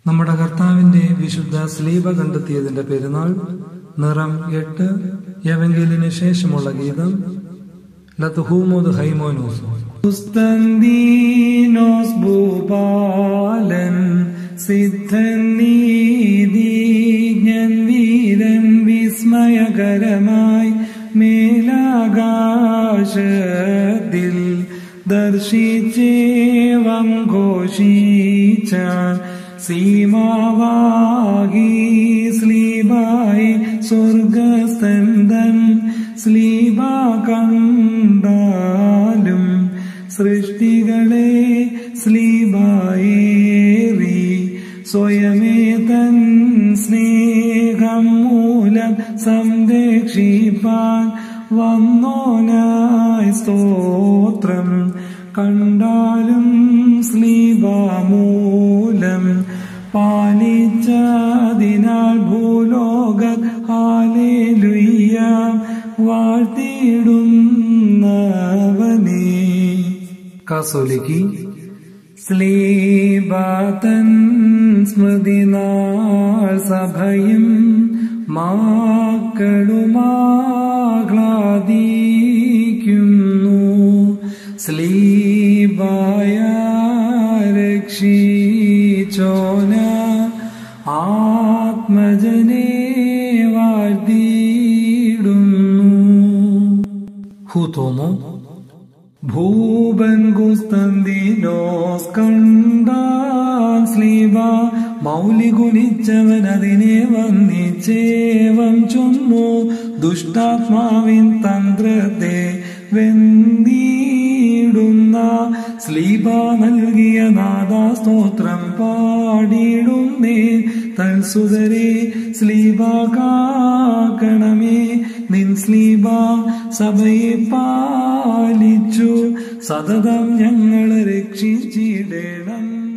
നമ്മുടെ കർത്താവിന്റെ വിശുദ്ധ സ്ലീബ കണ്ടെത്തിയതിന്റെ പെരുന്നാൾ നിറം എട്ട് യവങ്കലിന് ശേഷമുള്ള ഗീതം ലതുഹൂമോദ് ഹൈമോനൂസ് കുസ്തന്തീനോസ് ഭൂപാലൻ സിദ്ധൻ നീതിജ്ഞൻ വീരൻ വിസ്മയകരമായി മേലാകാശത്തിൽ ദർശിച്ചേവം ഘോഷിച്ചാൻ സീമാവാകി സ്ലീബായി സ്വർഗസ്തന്തൻ സ്ലീബ കണ്ടാലും സൃഷ്ടികളെ സ്ലീബായേറി സ്വയമേ തൻ സ്നേഹം മൂലം സംരക്ഷിപ്പാൻ വന്നോനായി സ്തോത്രം കണ്ടാലും സ്ലീബാമൂലം പാലിച്ചതിനാൽ ഭൂലോക ഹാലേലുയ്യ വാഴ്ത്തിയിടുന്നവനേ കാസോലിക്ക് സ്ലീബാതൻ സ്മൃതി നാൾ സഭയും മാക്കളുമാഹ്ലാദിക്കുന്നു സ്ലീബായ രക്ഷിച്ചോന ആത്മജനെ വാഴ്ത്തിയിടുന്നു ഹൂതോമോ ഭൂപൻ കുസ്തന്തിനോസ് കണ്ടാൻ സ്ലീബ മൗലി കുനിച്ചവൻ അതിനെ വന്നിച്ചേവം ചൊന്നു ദുഷ്ടാത്മാവിൻ തന്ത്രത്തെ വെന്തിടുന്ന സ്ലീബ നൽകിയ നാദാ സ്തോത്രം പാടിയിടുന്നേ തൽസുതരെ സ്ലീബ കാക്കണമേ നിൻ സ്ലീബ സഭയെ പാലിച്ചു സതതം ഞങ്ങളെ രക്ഷിച്ചിടണം